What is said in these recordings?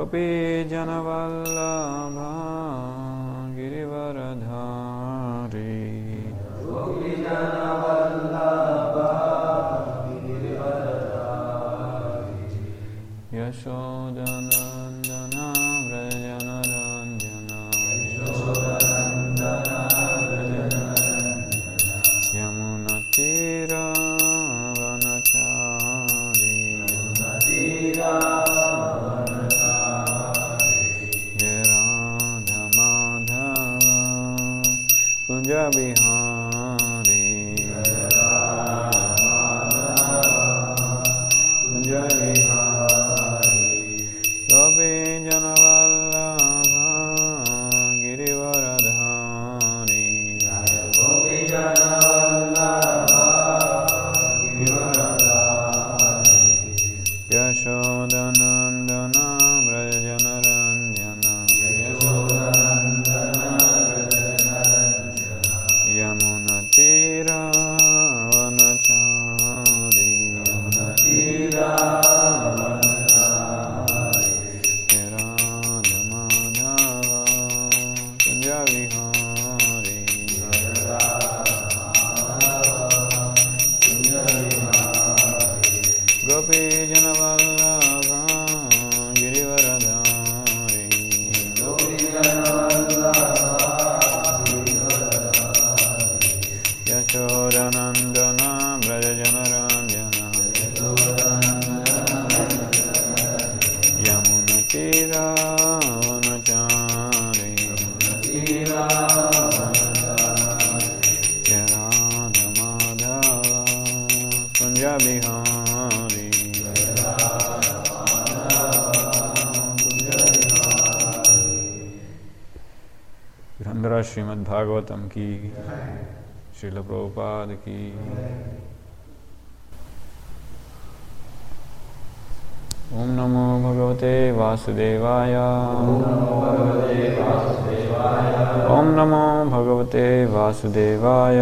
गोपीजनवल्लभा गिरिवरधारी यशोदनन्दना व्रजनरञ्जना यमुनतीरावनचारी जय राधमाधव कुञ्ज बिहारी कुञ्ज बिहारी कवि जनवल्लभा गिरिवरधारी यशोदनन्दना व्रजनरञ्जना यमुनतीरावनचारी राधमाधव कुञ्जविहारी गोपीजनवल्लभा गिरिवरधारी यशोरनन्दना व्रजनरञ्जना यमुनतीरावनचारी राधमाधव कुञ्जबिहारी ग्रंथराज श्रीमद् भागवतम की श्रील प्रभुपाद की ओम नमो भगवते वासुदेवाय ओम नमो भगवते वासुदेवाय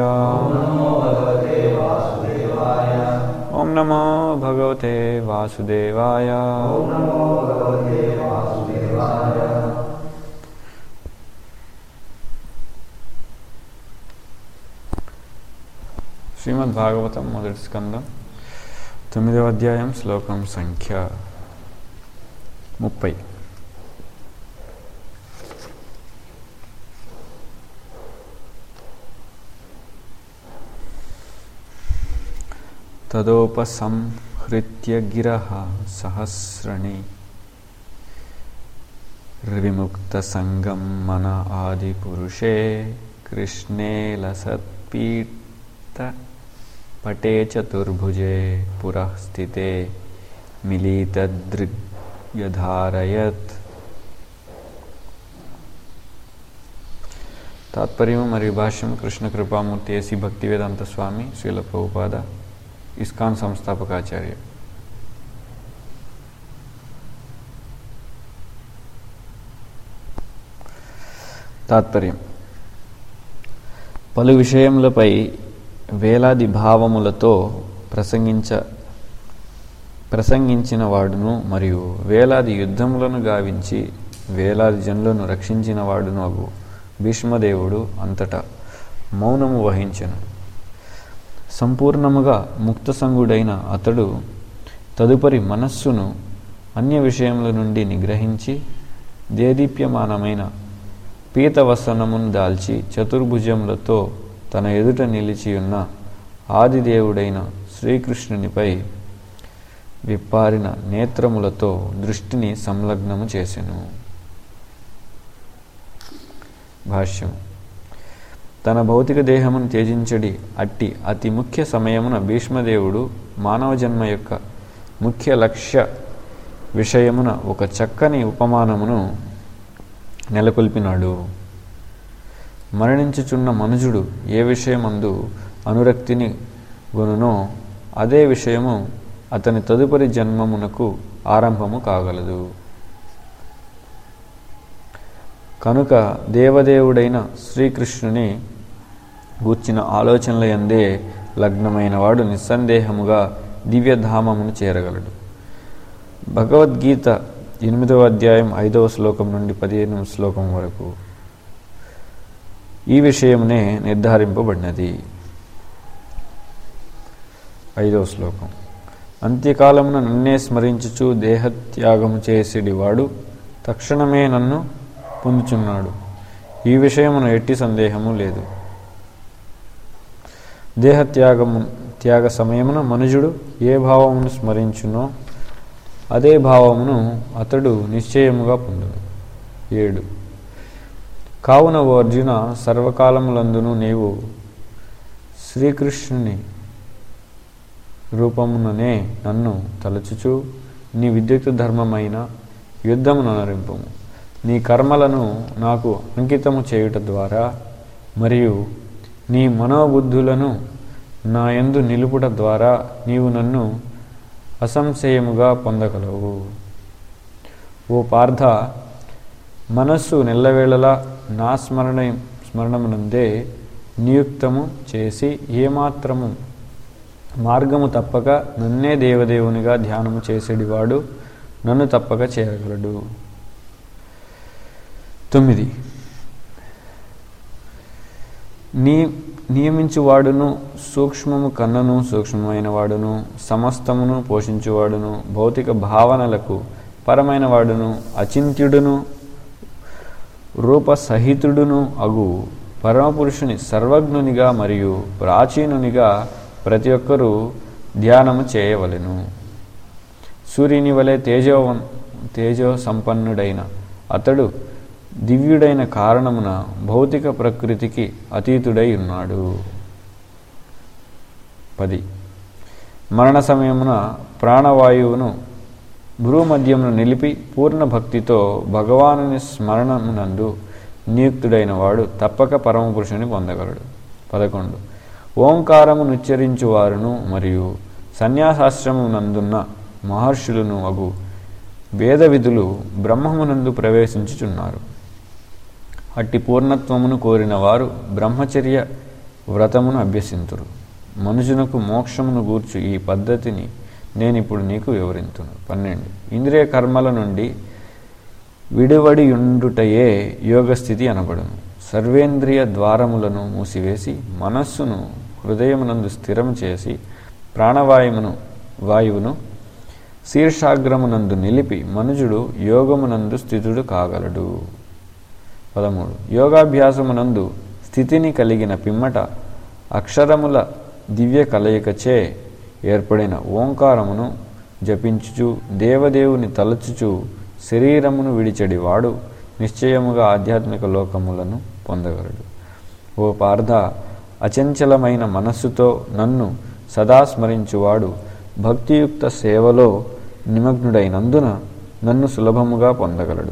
ओम नमो भगवते वासुदेवाय శ్రీమద్ భాగవతం మొదటి స్కందం తొమ్మిదవ అధ్యాయం శ్లోకం సంఖ్య ముప్పై తదోపసంహృత్య గిర సహస్రణి విముక్తసంగం మన ఆదిపురుషే కృష్ణే లసత్పీత పటే చతుర్భుజే పురః స్థితే మిలితదృగ్యధారయత్ తాత్పర్యం మరియు భాష్యం కృష్ణ కృపామూర్తి ఏసి భక్తివేదాంత స్వామి శ్రీల ప్రభుపాద ఇస్కాన్ సంస్థాపకాచార్య తాత్పర్యం పలు విషయములపై వేలాది భావములతో ప్రసంగించ ప్రసంగించిన వాడును మరియు వేలాది యుద్ధములను గావించి వేలాది జనులను రక్షించిన వాడును అగు భీష్మదేవుడు అంతటా మౌనము వహించెను సంపూర్ణముగా ముక్తసంగుడైన అతడు తదుపరి మనస్సును అన్య విషయముల నుండి నిగ్రహించి దేదీప్యమానమైన పీతవసనమును దాల్చి చతుర్భుజములతో తన ఎదుట నిలిచియున్న ఆదిదేవుడైన శ్రీకృష్ణునిపై విప్పారిన నేత్రములతో దృష్టిని సంలగ్నము చేసెను భాష్యం తన భౌతిక దేహమును త్యజించడి అట్టి అతి ముఖ్య సమయమున భీష్మదేవుడు మానవ జన్మ యొక్క ముఖ్య లక్ష్య విషయమున ఒక చక్కని ఉపమానమును నెలకొల్పినాడు మరణించుచున్న మనుజుడు ఏ విషయమందు అనురక్తిని గొనునో అదే విషయము అతని తదుపరి జన్మమునకు ఆరంభము కాగలదు కనుక దేవదేవుడైన శ్రీకృష్ణుని గూర్చిన ఆలోచనల యందే లగ్నమైన వాడు నిస్సందేహముగా దివ్యధామమును చేరగలడు భగవద్గీత ఎనిమిదవ అధ్యాయం ఐదవ శ్లోకం నుండి పదిహేనవ శ్లోకం వరకు ఈ విషయమునే నిర్ధారింపబడినది ఐదవ శ్లోకం అంత్యకాలమున నన్నే స్మరించుచు దేహత్యాగము చేసేడివాడు తక్షణమే నన్ను పొందుచున్నాడు ఈ విషయమున ఎట్టి సందేహము లేదు దేహత్యాగము త్యాగ సమయమున మనుజుడు ఏ భావమును స్మరించునో అదే భావమును అతడు నిశ్చయముగా పొందును ఏడు కావున ఓ అర్జున సర్వకాలములందును నీవు శ్రీకృష్ణుని రూపముననే నన్ను తలచుచు నీ విద్యుత్ ధర్మమైన యుద్ధమును అనరింపము నీ కర్మలను నాకు అంకితము చేయుట ద్వారా మరియు నీ మనోబుద్ధులను నా యందు నిలుపుట ద్వారా నీవు నన్ను అసంశయముగా పొందగలవు ఓ పార్థ మనస్సు నెల్లవేళలా నా స్మరణ స్మరణమునందే నియుక్తము చేసి ఏమాత్రము మార్గము తప్పక నన్నే దేవదేవునిగా ధ్యానము చేసేడివాడు నన్ను తప్పక చేయగలడు తొమ్మిది నీ నియమించువాడును సూక్ష్మము కన్నను సూక్ష్మమైన వాడును సమస్తమును పోషించువాడును భౌతిక భావనలకు పరమైన వాడును అచింత్యుడును రూపసహితుడును అగు పరమపురుషుని సర్వజ్ఞునిగా మరియు ప్రాచీనునిగా ప్రతి ఒక్కరూ ధ్యానము చేయవలెను సూర్యుని వలె తేజో తేజో సంపన్నుడైన అతడు దివ్యుడైన కారణమున భౌతిక ప్రకృతికి అతీతుడై ఉన్నాడు పది మరణ సమయమున ప్రాణవాయువును భ్రూమధ్యమును నిలిపి పూర్ణ భక్తితో భగవానుని స్మరణమునందు నియుక్తుడైన వాడు తప్పక పరమపురుషుని పొందగలడు పదకొండు ఓంకారము నుచ్చరించువారును మరియు సన్యాసాశ్రమమునందున్న మహర్షులను అగు వేద విధులు బ్రహ్మమునందు ప్రవేశించుచున్నారు అట్టి పూర్ణత్వమును కోరిన వారు బ్రహ్మచర్య వ్రతమును అభ్యసింతురు మనుషునకు మోక్షమును గూర్చు ఈ పద్ధతిని నేను ఇప్పుడు నీకు వివరింతును పన్నెండు ఇంద్రియ కర్మల నుండి విడివడియుండుటయే యోగస్థితి అనబడును సర్వేంద్రియ ద్వారములను మూసివేసి మనస్సును హృదయమునందు స్థిరం చేసి ప్రాణవాయువును వాయువును శీర్షాగ్రమునందు నిలిపి మనుజుడు యోగమునందు స్థితుడు కాగలడు పదమూడు యోగాభ్యాసమునందు స్థితిని కలిగిన పిమ్మట అక్షరముల దివ్య కలయికచే ఏర్పడిన ఓంకారమును జపించుచు దేవదేవుని తలచుచు శరీరమును విడిచెడివాడు నిశ్చయముగా ఆధ్యాత్మిక లోకములను పొందగలడు ఓ పార్థ అచంచలమైన మనస్సుతో నన్ను సదా స్మరించువాడు భక్తియుక్త సేవలో నిమగ్నుడైనందున నన్ను సులభముగా పొందగలడు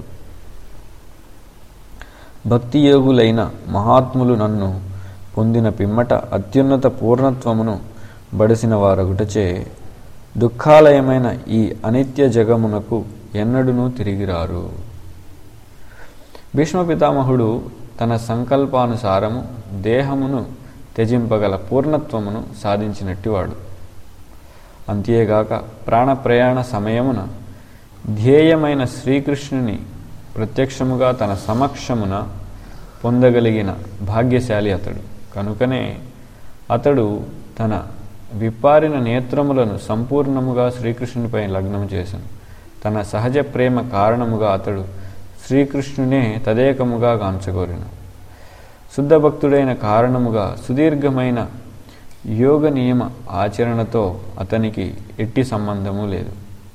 భక్తి యోగులైన మహాత్ములు నన్ను పొందిన పిమ్మట అత్యున్నత పూర్ణత్వమును బడిసిన వారొకటచే దుఃఖాలయమైన ఈ అనిత్య జగమునకు ఎన్నడూనూ తిరిగిరారు భీష్మ పితామహుడు తన సంకల్పానుసారము దేహమును త్యజింపగల పూర్ణత్వమును సాధించినట్టివాడు అంతేగాక ప్రాణప్రయాణ సమయమున ధ్యేయమైన శ్రీకృష్ణుని ప్రత్యక్షముగా తన సమక్షమున పొందగలిగిన భాగ్యశాలి అతడు కనుకనే అతడు తన విప్పారిన నేత్రములను సంపూర్ణముగా శ్రీకృష్ణునిపై లగ్నం చేశాను తన సహజ ప్రేమ కారణముగా అతడు శ్రీకృష్ణునే తదేకముగా గాంచగోరిన శుద్ధ భక్తుడైన కారణముగా సుదీర్ఘమైన యోగ నియమ ఆచరణతో అతనికి ఎట్టి సంబంధము లేదు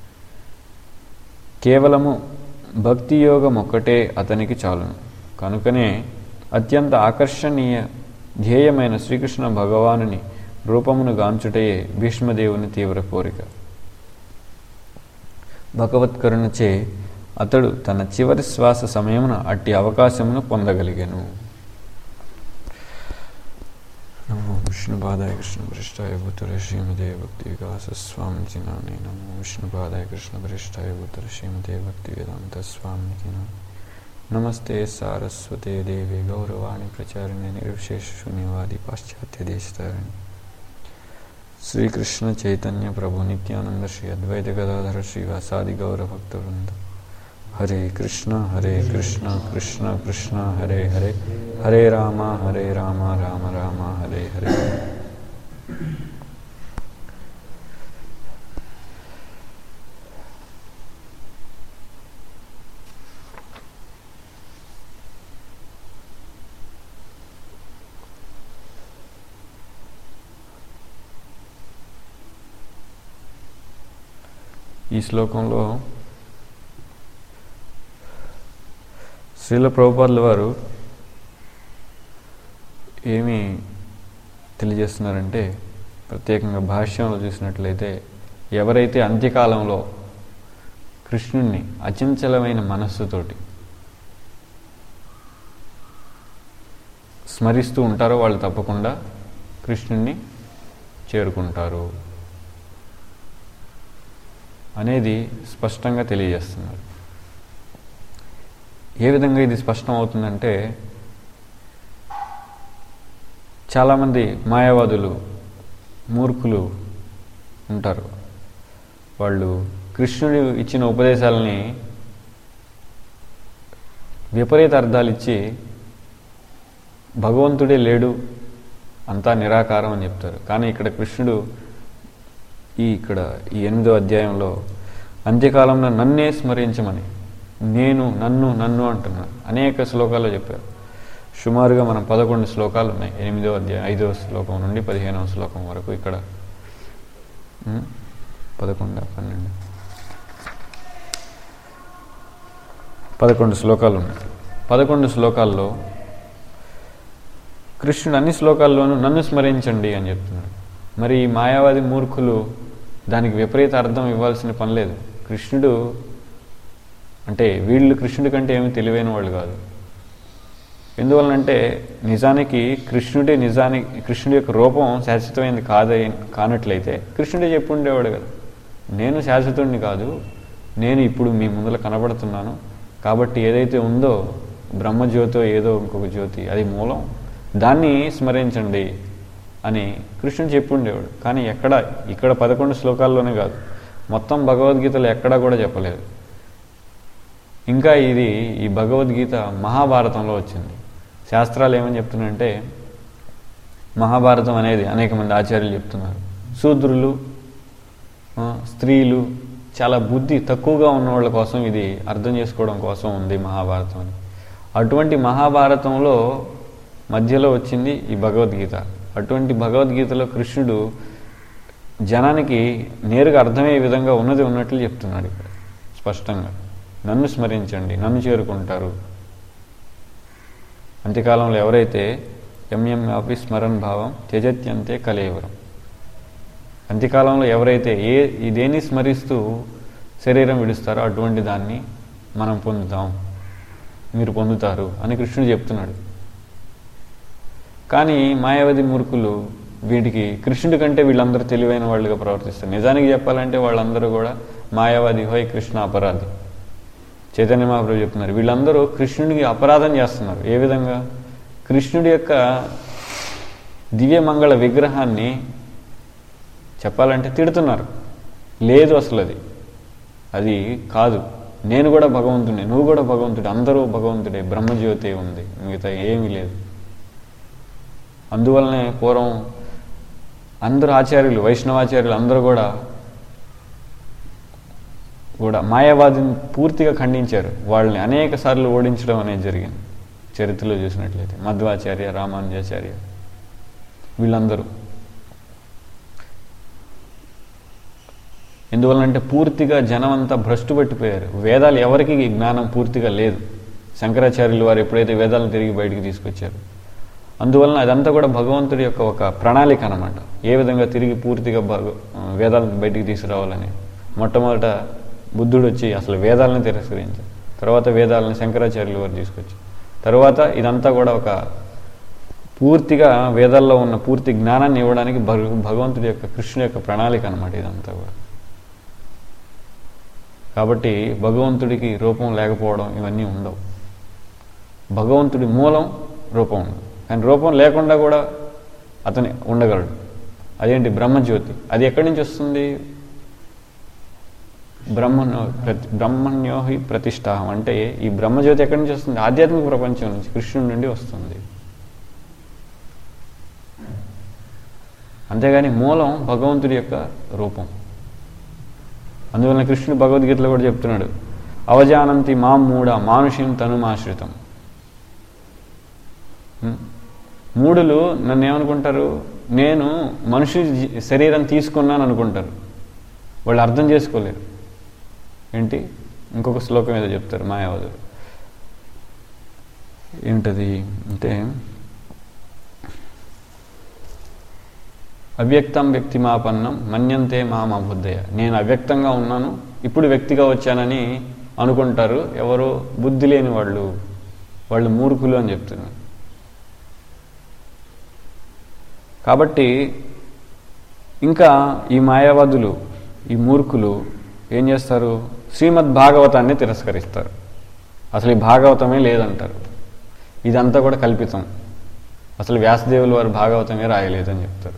కేవలము భక్తి యోగం ఒక్కటే అతనికి చాలును కనుకనే అత్యంత ఆకర్షణీయ ధ్యేయమైన శ్రీకృష్ణ భగవానుని రూపమును గాంచుటయే భీష్మదేవుని తీవ్ర కోరిక భగవత్కరుణచే అతడు తన చివరి శ్వాస సమయమున అట్టి అవకాశమును పొందగలిగాను నమో విష్ణుపాదాయ కృష్ణ వరిష్టాయ భూతర శ్రీమదే భక్తి వికాస స్వామికి నాని నమో విష్ణుపాదాయ కృష్ణ వరిష్టాయ భూతర శ్రీమదే భక్తి వేదాంత స్వామికి నమస్తే సారస్వతే దేవి గౌరవాణి ప్రచారిణి నిర్విశేష శూన్యవాది పాశ్చాత్య దేశతారిణి శ్రీకృష్ణ చైతన్య ప్రభు నిత్యానంద శ్రీ అద్వైత గదాధర శ్రీవాసాది గౌర భక్తవృంద హరే కృష్ణ హరే కృష్ణ కృష్ణ కృష్ణ హరే హరే హరే రామ హరే రామ రామ రామ హరే హరే ఈ శ్లోకంలో శ్రీల ప్రభుపాదుల వారు ఏమి తెలియజేస్తున్నారంటే ప్రత్యేకంగా భాష్యంలో చూసినట్లయితే ఎవరైతే అంత్యకాలంలో కృష్ణుణ్ణి అచంచలమైన మనస్సుతోటి స్మరిస్తూ ఉంటారో వాళ్ళు తప్పకుండా కృష్ణుణ్ణి చేరుకుంటారు అనేది స్పష్టంగా తెలియజేస్తున్నారు ఏ విధంగా ఇది స్పష్టం అవుతుందంటే చాలామంది మాయావాదులు మూర్ఖులు ఉంటారు వాళ్ళు కృష్ణుడు ఇచ్చిన ఉపదేశాలని విపరీత అర్థాలు ఇచ్చి భగవంతుడే లేడు అంతా నిరాకారం అని చెప్తారు కానీ ఇక్కడ కృష్ణుడు ఈ ఇక్కడ ఈ ఎనిమిదో అధ్యాయంలో అంత్యకాలంలో నన్నే స్మరించమని నేను నన్ను నన్ను అంటున్నాను అనేక శ్లోకాల్లో చెప్పారు సుమారుగా మనం పదకొండు శ్లోకాలు ఉన్నాయి ఎనిమిదో అధ్యాయం ఐదవ శ్లోకం నుండి పదిహేనవ శ్లోకం వరకు ఇక్కడ ఉం? పదకొండు పన్నెండు పదకొండు శ్లోకాలు ఉన్నాయి పదకొండు శ్లోకాల్లో కృష్ణుడు అన్ని శ్లోకాల్లోనూ నన్ను స్మరించండి అని చెప్తున్నాడు మరి ఈ మాయావాది మూర్ఖులు దానికి విపరీత అర్థం ఇవ్వాల్సిన పని లేదు కృష్ణుడు అంటే వీళ్ళు కృష్ణుడి కంటే ఏమి తెలివైన వాళ్ళు కాదు ఎందువలనంటే నిజానికి కృష్ణుడే నిజానికి కృష్ణుడి యొక్క రూపం శాశ్వతమైనది కాదే కానట్లయితే కృష్ణుడే చెప్పు ఉండేవాడు కదా నేను శాశ్వతుడిని కాదు నేను ఇప్పుడు మీ ముందర కనబడుతున్నాను కాబట్టి ఏదైతే ఉందో బ్రహ్మజ్యోతో ఏదో ఇంకొక జ్యోతి అది మూలం దాన్ని స్మరించండి అని కృష్ణుడు చెప్పి ఉండేవాడు కానీ ఎక్కడ ఇక్కడ పదకొండు శ్లోకాల్లోనే కాదు మొత్తం భగవద్గీతలో ఎక్కడా కూడా చెప్పలేదు ఇంకా ఇది ఈ భగవద్గీత మహాభారతంలో వచ్చింది శాస్త్రాలు ఏమని చెప్తున్నాయంటే మహాభారతం అనేది అనేక మంది ఆచార్యులు చెప్తున్నారు శూద్రులు ఆ, స్త్రీలు చాలా బుద్ధి తక్కువగా ఉన్న వాళ్ళ కోసం ఇది అర్థం చేసుకోవడం కోసం ఉంది మహాభారతం అని అటువంటి మహాభారతంలో మధ్యలో వచ్చింది ఈ భగవద్గీత అటువంటి భగవద్గీతలో కృష్ణుడు జనానికి నేరుగా అర్థమయ్యే విధంగా ఉన్నది ఉన్నట్లు చెప్తున్నాడు ఇక్కడ స్పష్టంగా నన్ను స్మరించండి నన్ను చేరుకుంటారు అంత్యకాలంలో ఎవరైతే ఎంఎం ఆపి స్మరణ భావం త్యజత్యంతే కలేవరం అంత్యకాలంలో ఎవరైతే ఏ ఈ దేన్ని స్మరిస్తూ శరీరం విడుస్తారో అటువంటి దాన్ని మనం పొందుతాం మీరు పొందుతారు అని కృష్ణుడు చెప్తున్నాడు కానీ మాయావతి మూర్ఖులు వీటికి కృష్ణుడి కంటే వీళ్ళందరూ తెలివైన వాళ్ళుగా ప్రవర్తిస్తారు నిజానికి చెప్పాలంటే వాళ్ళందరూ కూడా మాయావాది హోయ్ కృష్ణ అపరాధి చైతన్య మహాప్రభు చెప్తున్నారు వీళ్ళందరూ కృష్ణుడికి అపరాధం చేస్తున్నారు ఏ విధంగా కృష్ణుడి యొక్క దివ్యమంగళ విగ్రహాన్ని చెప్పాలంటే తిడుతున్నారు లేదు అసలు అది అది కాదు నేను కూడా భగవంతుడే నువ్వు కూడా భగవంతుడే అందరూ భగవంతుడే బ్రహ్మజ్యోతి ఉంది మిగతా ఏమీ లేదు అందువల్లనే పూర్వం అందరు ఆచార్యులు వైష్ణవాచార్యులు అందరూ కూడా కూడా మాయావాదిని పూర్తిగా ఖండించారు వాళ్ళని అనేక సార్లు ఓడించడం అనేది జరిగింది చరిత్రలో చూసినట్లయితే మధ్వాచార్య రామానుజాచార్య వీళ్ళందరూ ఎందువల్లంటే పూర్తిగా జనం అంతా భ్రష్టు పట్టిపోయారు వేదాలు ఎవరికి ఈ జ్ఞానం పూర్తిగా లేదు శంకరాచార్యులు వారు ఎప్పుడైతే వేదాలను తిరిగి బయటికి తీసుకొచ్చారు అందువలన అదంతా కూడా భగవంతుడి యొక్క ఒక ప్రణాళిక అనమాట ఏ విధంగా తిరిగి పూర్తిగా భగ వేదాలను బయటికి తీసుకురావాలని మొట్టమొదట బుద్ధుడు వచ్చి అసలు వేదాలను తిరస్కరించారు తర్వాత వేదాలను శంకరాచార్యులు వారు తీసుకొచ్చారు తర్వాత ఇదంతా కూడా ఒక పూర్తిగా వేదాల్లో ఉన్న పూర్తి జ్ఞానాన్ని ఇవ్వడానికి భగ భగవంతుడి యొక్క కృష్ణుడి యొక్క ప్రణాళిక అనమాట ఇదంతా కూడా కాబట్టి భగవంతుడికి రూపం లేకపోవడం ఇవన్నీ ఉండవు భగవంతుడి మూలం రూపం ఉండదు కానీ రూపం లేకుండా కూడా అతని ఉండగలడు అదేంటి బ్రహ్మజ్యోతి అది ఎక్కడి నుంచి వస్తుంది బ్రహ్మణ్యో ప్రతి బ్రహ్మణ్యో హి ప్రతిష్టాహం అంటే ఈ బ్రహ్మజ్యోతి ఎక్కడి నుంచి వస్తుంది ఆధ్యాత్మిక ప్రపంచం నుంచి కృష్ణుడి నుండి వస్తుంది అంతేగాని మూలం భగవంతుడి యొక్క రూపం అందువలన కృష్ణుడు భగవద్గీతలో కూడా చెప్తున్నాడు అవజానంతి మాం మూడ మానుషిం తనుమాశ్రితం ఉం? మూడులు నన్ను ఏమనుకుంటారు నేను మనిషి జీ- శరీరం తీసుకున్నాను అనుకుంటారు వాళ్ళు అర్థం చేసుకోలేరు ఏంటి ఇంకొక శ్లోకం ఏదో చెప్తారు మాయావదులు ఏంటది అంటే అవ్యక్తం వ్యక్తిమాపన్నం మన్యంతే మామ బుద్ధయ నేను అవ్యక్తంగా ఉన్నాను ఇప్పుడు వ్యక్తిగా వచ్చానని అనుకుంటారు ఎవరు బుద్ధి లేని వాళ్ళు వాళ్ళు మూర్ఖులు అని చెప్తున్నారు కాబట్టి ఇంకా ఈ మాయావాదులు ఈ మూర్ఖులు ఏం చేస్తారు శ్రీమద్ భాగవతాన్ని తిరస్కరిస్తారు అసలు ఈ భాగవతమే లేదంటారు ఇదంతా కూడా కల్పితం అసలు వ్యాసదేవులు వారు భాగవతమే రాయలేదని చెప్తారు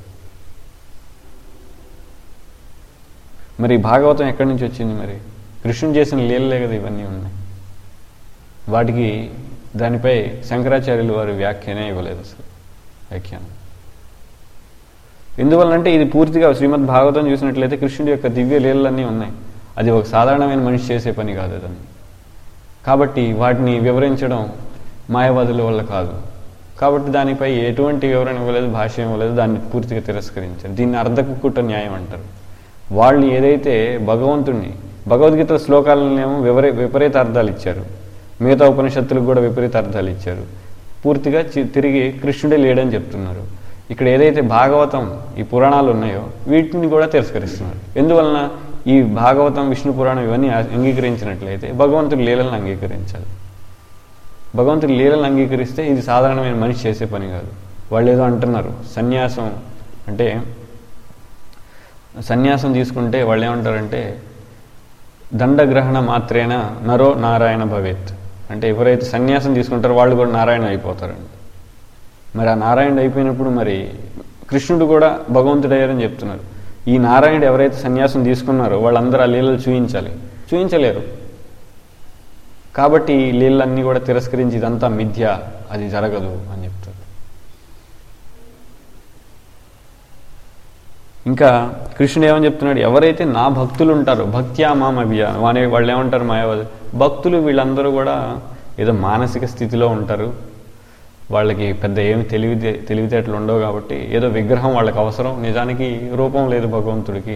మరి ఈ భాగవతం ఎక్కడి నుంచి వచ్చింది మరి కృష్ణుడు చేసిన లీలలే కదా ఇవన్నీ ఉన్నాయి వాటికి దానిపై శంకరాచార్యులు వారు వ్యాఖ్యానే ఇవ్వలేదు అసలు వ్యాఖ్యానం ఎందువల్లంటే ఇది పూర్తిగా శ్రీమద్ భాగవతం చూసినట్లయితే కృష్ణుడి యొక్క దివ్య లీలలన్నీ ఉన్నాయి అది ఒక సాధారణమైన మనిషి చేసే పని కాదు అదని కాబట్టి వాటిని వివరించడం మాయవాదుల వల్ల కాదు కాబట్టి దానిపై ఎటువంటి వివరణ ఇవ్వలేదు భాష్యం ఇవ్వలేదు దాన్ని పూర్తిగా తిరస్కరించారు దీన్ని అర్ధకుక్కుట న్యాయం అంటారు వాళ్ళు ఏదైతే భగవంతుణ్ణి భగవద్గీత శ్లోకాలనేమో వివరే విపరీత అర్థాలు ఇచ్చారు మిగతా ఉపనిషత్తులకు కూడా విపరీత అర్థాలు ఇచ్చారు పూర్తిగా చి- తిరిగి కృష్ణుడే లేడని చెప్తున్నారు ఇక్కడ ఏదైతే భాగవతం ఈ పురాణాలు ఉన్నాయో వీటిని కూడా తిరస్కరిస్తున్నారు ఎందువలన ఈ భాగవతం విష్ణు పురాణం ఇవన్నీ అంగీకరించినట్లయితే భగవంతుడి లీలలను అంగీకరించాలి భగవంతుడి లీలలను అంగీకరిస్తే ఇది సాధారణమైన మనిషి చేసే పని కాదు వాళ్ళు ఏదో అంటున్నారు సన్యాసం అంటే సన్యాసం తీసుకుంటే వాళ్ళు ఏమంటారంటే దండగ్రహణ మాత్రేన నరో నారాయణ భవేత్ అంటే ఎవరైతే సన్యాసం తీసుకుంటారో వాళ్ళు కూడా నారాయణ అయిపోతారండి మరి ఆ నారాయణుడు అయిపోయినప్పుడు మరి కృష్ణుడు కూడా భగవంతుడయ్యారని చెప్తున్నారు ఈ నారాయణుడు ఎవరైతే సన్యాసం తీసుకున్నారో వాళ్ళందరూ ఆ లీలలు చూయించాలి చూయించలేరు కాబట్టి ఈ లీలలన్నీ కూడా తిరస్కరించి ఇదంతా మిథ్య అది జరగదు అని చెప్తారు ఇంకా కృష్ణుడు ఏమని చెప్తున్నాడు ఎవరైతే నా భక్తులు ఉంటారో భక్త్యా మామ అభియా అనే వాళ్ళు ఏమంటారు మాయావాది భక్తులు వీళ్ళందరూ కూడా ఏదో మానసిక స్థితిలో ఉంటారు వాళ్ళకి పెద్ద ఏమి తెలివి తెలివితేటలు ఉండవు కాబట్టి ఏదో విగ్రహం వాళ్ళకి అవసరం నిజానికి రూపం లేదు భగవంతుడికి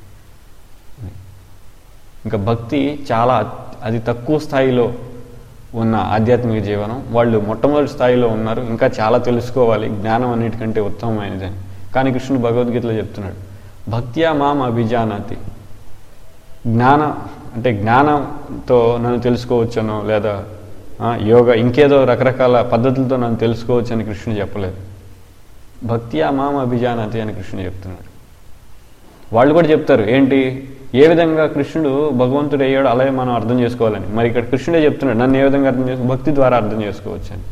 ఇంకా భక్తి చాలా అది తక్కువ స్థాయిలో ఉన్న ఆధ్యాత్మిక జీవనం వాళ్ళు మొట్టమొదటి స్థాయిలో ఉన్నారు ఇంకా చాలా తెలుసుకోవాలి జ్ఞానం అన్నిటికంటే ఉత్తమమైనదని కానీ కృష్ణుడు భగవద్గీతలో చెప్తున్నాడు భక్త్యా మాం అభిజానాతి జ్ఞాన అంటే జ్ఞానంతో నన్ను తెలుసుకోవచ్చనో లేదా ఆ, యోగ ఇంకేదో రకరకాల పద్ధతులతో నన్ను తెలుసుకోవచ్చు అని కృష్ణుడు చెప్పలేదు భక్త్యా మాం అభిజానాతి అని కృష్ణుడు చెప్తున్నాడు వాళ్ళు కూడా చెప్తారు ఏంటి ఏ విధంగా కృష్ణుడు భగవంతుడు అయ్యాడో అలాగే మనం అర్థం చేసుకోవాలని మరి ఇక్కడ కృష్ణుడే చెప్తున్నాడు నన్ను ఏ విధంగా అర్థం చేసుకో భక్తి ద్వారా అర్థం చేసుకోవచ్చు అని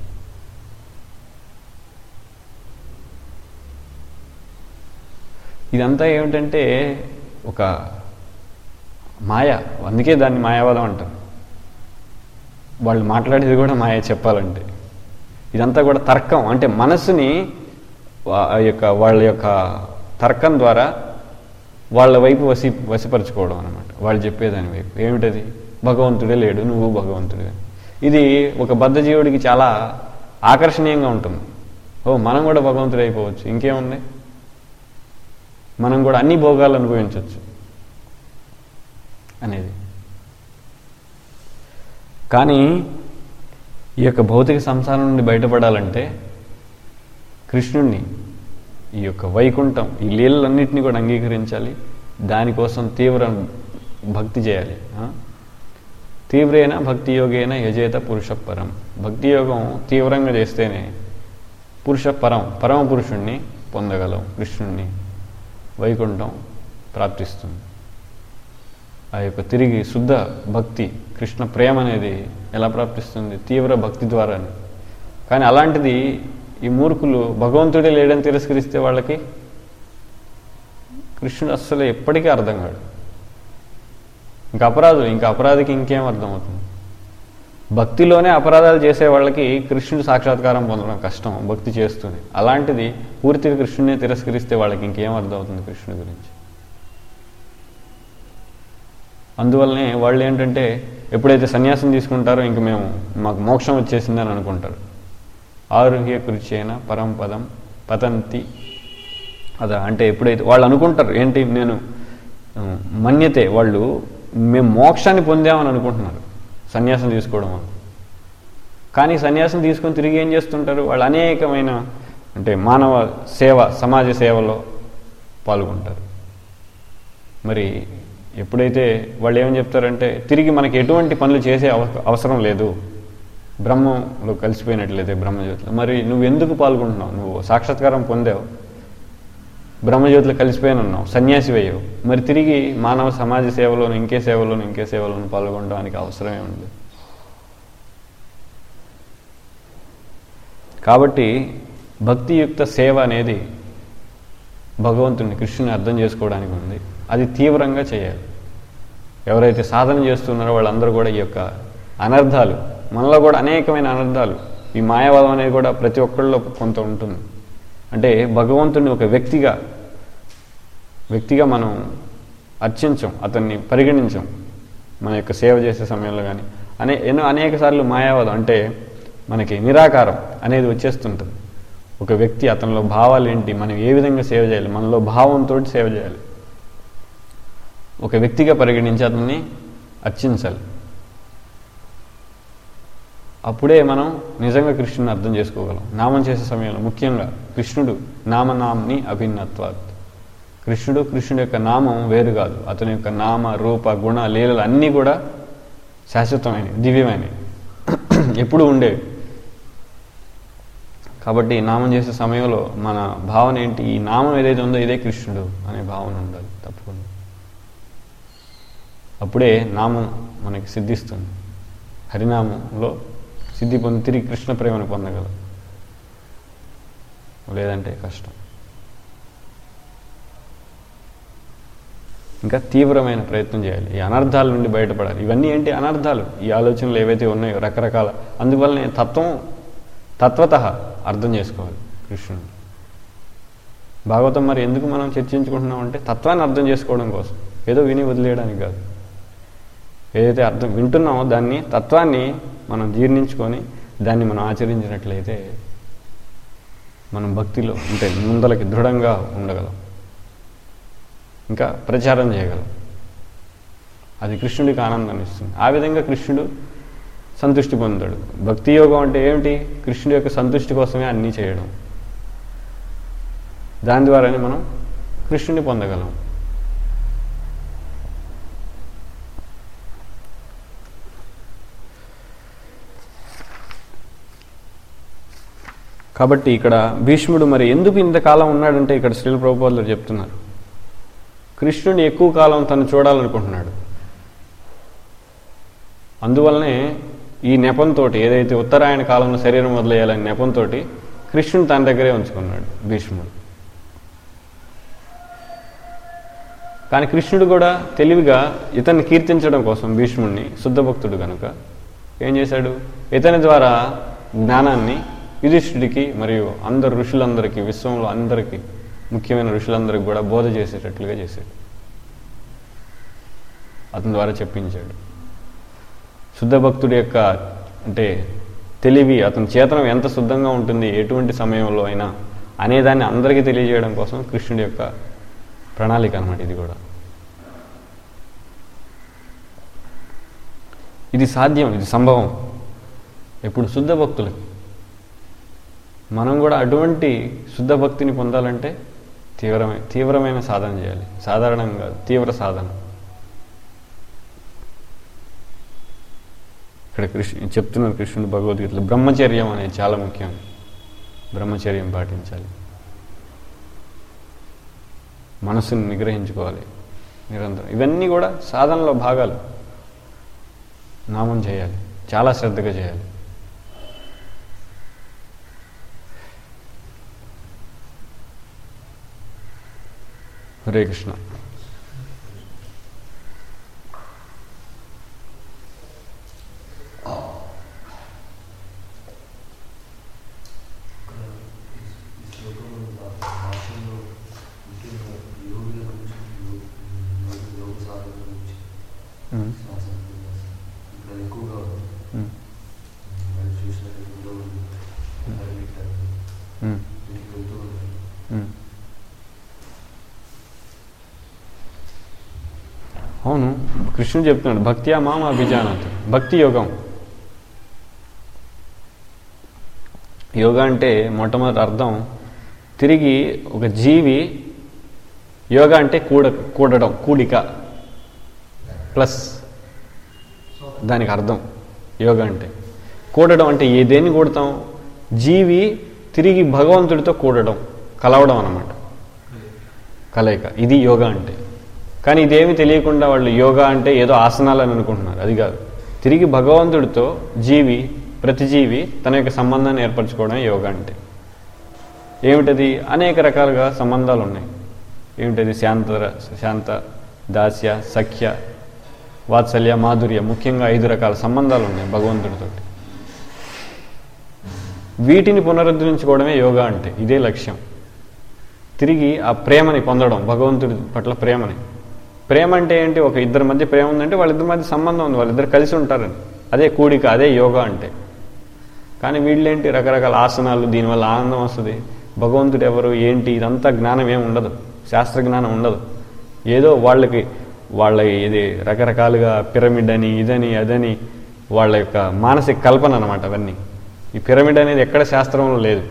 ఇదంతా ఏమిటంటే ఒక మాయ అందుకే దాన్ని మాయావాదం అంటారు వాళ్ళు మాట్లాడేది కూడా మాయ చెప్పాలంటే ఇదంతా కూడా తర్కం అంటే మనసుని వా- ఆ యొక్క వాళ్ళ యొక్క తర్కం ద్వారా వాళ్ళ వైపు వసి వసిపరచుకోవడం అనమాట వాళ్ళు చెప్పేదాని వైపు ఏమిటది భగవంతుడే లేడు నువ్వు భగవంతుడే ఇది ఒక బద్ధజీవుడికి చాలా ఆకర్షణీయంగా ఉంటుంది ఓ మనం కూడా భగవంతుడు అయిపోవచ్చు ఇంకేముంది మనం కూడా అన్ని భోగాలు అనుభవించవచ్చు అనేది కానీ ఈ యొక్క భౌతిక సంసారం నుండి బయటపడాలంటే కృష్ణుణ్ణి ఈ యొక్క వైకుంఠం ఈ లీలలన్నింటినీ కూడా అంగీకరించాలి దానికోసం తీవ్ర భక్తి చేయాలి ఆ? తీవ్రేన భక్తి యోగేన యజేత పురుష పరం భక్తి యోగం తీవ్రంగా చేస్తేనే పురుష పరం పరమ పురుషుణ్ణి పొందగలం కృష్ణుణ్ణి వైకుంఠం ప్రాప్తిస్తుంది ఆ యొక్క తిరిగి శుద్ధ భక్తి కృష్ణ ప్రేమ అనేది ఎలా ప్రాప్తిస్తుంది తీవ్ర భక్తి ద్వారానే కానీ అలాంటిది ఈ మూర్ఖులు భగవంతుడే లేడని తిరస్కరిస్తే వాళ్ళకి కృష్ణుడు అస్సలు ఎప్పటికీ అర్థం కాడు ఇంకా అపరాధులు ఇంకా అపరాధికి ఇంకేం అర్థమవుతుంది భక్తిలోనే అపరాధాలు చేసే వాళ్ళకి కృష్ణుడు సాక్షాత్కారం పొందడం కష్టం భక్తి చేస్తూనే అలాంటిది పూర్తిగా కృష్ణుడిని తిరస్కరిస్తే వాళ్ళకి ఇంకేం అర్థమవుతుంది కృష్ణుడి గురించి అందువల్లనే వాళ్ళు ఏంటంటే ఎప్పుడైతే సన్యాసం తీసుకుంటారో ఇంక మేము మాకు మోక్షం వచ్చేసిందని అనుకుంటారు ఆరుహ్య కృత్యేన పరంపదం పతంతి అదా అంటే ఎప్పుడైతే వాళ్ళు అనుకుంటారు ఏంటి నేను ఉమ్, మన్యతే వాళ్ళు మేము మోక్షాన్ని పొందామని అనుకుంటున్నారు సన్యాసం తీసుకోవడం వల్ల కానీ సన్యాసం తీసుకొని తిరిగి ఏం చేస్తుంటారు వాళ్ళు అనేకమైన అంటే మానవ సేవ సమాజ సేవలో పాల్గొంటారు మరి ఎప్పుడైతే వాళ్ళు ఏమని చెప్తారంటే తిరిగి మనకి ఎటువంటి పనులు చేసే అవ- అవసరం లేదు బ్రహ్మంలో కలిసిపోయినట్లయితే బ్రహ్మజ్యోతిలో మరి నువ్వు ఎందుకు పాల్గొంటున్నావు నువ్వు సాక్షాత్కారం పొందావు బ్రహ్మజ్యోతిలో కలిసిపోయాను ఉన్నావు సన్యాసి అయ్యావు మరి తిరిగి మానవ సమాజ సేవలోను ఇంకే సేవలోను ఇంకే సేవలోను పాల్గొనడానికి అవసరమే ఉంది కాబట్టి భక్తియుక్త సేవ అనేది భగవంతుని కృష్ణుని అర్థం చేసుకోవడానికి ఉంది అది తీవ్రంగా చేయాలి ఎవరైతే సాధన చేస్తున్నారో వాళ్ళందరూ కూడా ఈ యొక్క అనర్థాలు మనలో కూడా అనేకమైన అనర్థాలు ఈ మాయావాదం అనేది కూడా ప్రతి ఒక్కళ్ళలో కొంత ఉంటుంది అంటే భగవంతుని ఒక వ్యక్తిగా వ్యక్తిగా మనం అర్చించం అతన్ని పరిగణించం మన యొక్క సేవ చేసే సమయంలో కానీ అనే ఎన్నో అనేక సార్లు మాయావాదం అంటే మనకి నిరాకారం అనేది వచ్చేస్తుంటుంది ఒక వ్యక్తి అతనిలో భావాలు ఏంటి మనం ఏ విధంగా సేవ చేయాలి మనలో భావంతో సేవ చేయాలి ఒక వ్యక్తిగా పరిగణించి అతన్ని అర్చించాలి అప్పుడే మనం నిజంగా కృష్ణుని అర్థం చేసుకోగలం నామం చేసే సమయంలో ముఖ్యంగా కృష్ణుడు నామనామ్ని అభిన్నత్వాత్ కృష్ణుడు కృష్ణుడి యొక్క నామం వేరు కాదు అతని యొక్క నామ రూప గుణ లీలలు అన్నీ కూడా శాశ్వతమైనవి దివ్యమైనవి ఎప్పుడు ఉండేవి కాబట్టి నామం చేసే సమయంలో మన భావన ఏంటి ఈ నామం ఏదైతే ఉందో ఇదే కృష్ణుడు అనే భావన ఉండాలి తప్పకుండా అప్పుడే నామం మనకి సిద్ధిస్తుంది హరినామంలో సిద్ధి పొంది తిరిగి కృష్ణ ప్రేమను పొందగలం లేదంటే కష్టం ఇంకా తీవ్రమైన ప్రయత్నం చేయాలి ఈ అనర్థాల నుండి బయటపడాలి ఇవన్నీ ఏంటి అనర్థాలు ఈ ఆలోచనలు ఏవైతే ఉన్నాయో రకరకాల అందువల్లనే తత్వం తత్వత అర్థం చేసుకోవాలి కృష్ణుడు భాగవతం మరి ఎందుకు మనం చర్చించుకుంటున్నాం అంటే తత్వాన్ని అర్థం చేసుకోవడం కోసం ఏదో విని వదిలేయడానికి కాదు ఏదైతే అర్థం వింటున్నామో దాన్ని తత్వాన్ని మనం జీర్ణించుకొని దాన్ని మనం ఆచరించినట్లయితే మనం భక్తిలో అంటే ముందలకి దృఢంగా ఉండగలం ఇంకా ప్రచారం చేయగలం అది కృష్ణుడికి ఆనందాన్ని ఇస్తుంది ఆ విధంగా కృష్ణుడు సంతృష్టి పొందుతాడు భక్తి యోగం అంటే ఏమిటి కృష్ణుడి యొక్క సంతృష్టి కోసమే అన్నీ చేయడం దాని ద్వారానే మనం కృష్ణుని పొందగలం కాబట్టి ఇక్కడ భీష్ముడు మరి ఎందుకు ఇంతకాలం ఉన్నాడంటే ఇక్కడ శ్రీల ప్రభుపాదులు చెప్తున్నారు కృష్ణుని ఎక్కువ కాలం తను చూడాలనుకుంటున్నాడు అందువల్లనే ఈ నెపంతో ఏదైతే ఉత్తరాయణ కాలంలో శరీరం వదిలేయాలనే నెపంతో కృష్ణుని తన దగ్గరే ఉంచుకున్నాడు భీష్ముడు కానీ కృష్ణుడు కూడా తెలివిగా ఇతన్ని కీర్తించడం కోసం భీష్ముడిని శుద్ధ భక్తుడు కనుక ఏం చేశాడు ఇతని ద్వారా జ్ఞానాన్ని యుధిష్ఠుడికి మరియు అందరు ఋషులందరికీ విశ్వంలో అందరికీ ముఖ్యమైన ఋషులందరికీ కూడా బోధ చేసేటట్లుగా చేశాడు అతని ద్వారా చెప్పించాడు శుద్ధ భక్తుడి యొక్క అంటే తెలివి అతని చేతనం ఎంత శుద్ధంగా ఉంటుంది ఎటువంటి సమయంలో అయినా అనేదాన్ని అందరికీ తెలియజేయడం కోసం కృష్ణుడి యొక్క ప్రణాళిక అనమాట ఇది కూడా ఇది సాధ్యం ఇది సంభవం ఎప్పుడు శుద్ధ భక్తులకి మనం కూడా అటువంటి శుద్ధ భక్తిని పొందాలంటే తీవ్రమైన తీవ్రమైన సాధన చేయాలి సాధారణంగా తీవ్ర సాధన ఇక్కడ కృష్ణ చెప్తున్నారు కృష్ణుడు భగవద్గీతలో బ్రహ్మచర్యం అనేది చాలా ముఖ్యం బ్రహ్మచర్యం పాటించాలి మనసుని నిగ్రహించుకోవాలి నిరంతరం ఇవన్నీ కూడా సాధనలో భాగాలు నామం చేయాలి చాలా శ్రద్ధగా చేయాలి హరే కృష్ణ అవును కృష్ణుడు చెప్తున్నాడు భక్త్యా మామ అభిజానత్ భక్తి యోగం యోగా అంటే మొట్టమొదటి అర్థం తిరిగి ఒక జీవి యోగా అంటే కూడ కూడడం కూడిక ప్లస్ దానికి అర్థం యోగా అంటే కూడడం అంటే ఏ దేన్ని కూడతాం జీవి తిరిగి భగవంతుడితో కూడడం కలవడం అన్నమాట కలయిక ఇది యోగా అంటే కానీ ఇదేమి తెలియకుండా వాళ్ళు యోగా అంటే ఏదో ఆసనాలు అని అనుకుంటున్నారు అది కాదు తిరిగి భగవంతుడితో జీవి ప్రతి జీవి తన యొక్క సంబంధాన్ని ఏర్పరచుకోవడం యోగా అంటే ఏమిటది అనేక రకాలుగా సంబంధాలు ఉన్నాయి ఏమిటది శాంత శాంత దాస్య సఖ్య వాత్సల్య మాధుర్య ముఖ్యంగా ఐదు రకాల సంబంధాలు ఉన్నాయి భగవంతుడితో వీటిని పునరుద్ధరించుకోవడమే యోగా అంటే ఇదే లక్ష్యం తిరిగి ఆ ప్రేమని పొందడం భగవంతుడి పట్ల ప్రేమని ప్రేమ అంటే ఏంటి ఒక ఇద్దరి మధ్య ప్రేమ ఉందంటే వాళ్ళిద్దరి మధ్య సంబంధం ఉంది వాళ్ళిద్దరు కలిసి ఉంటారని అదే కూడిక అదే యోగా అంటే కానీ వీళ్ళేంటి రకరకాల ఆసనాలు దీనివల్ల ఆనందం వస్తుంది భగవంతుడు ఎవరు ఏంటి ఇదంతా జ్ఞానం ఏమి ఉండదు శాస్త్ర జ్ఞానం ఉండదు ఏదో వాళ్ళకి వాళ్ళ ఇది రకరకాలుగా పిరమిడ్ అని ఇదని అదని వాళ్ళ యొక్క మానసిక కల్పన అనమాట అవన్నీ ఈ పిరమిడ్ అనేది ఎక్కడ శాస్త్రంలో లేదు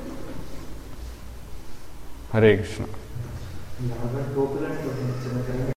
హరే కృష్ణ గోకులానికి ఒక చిన్న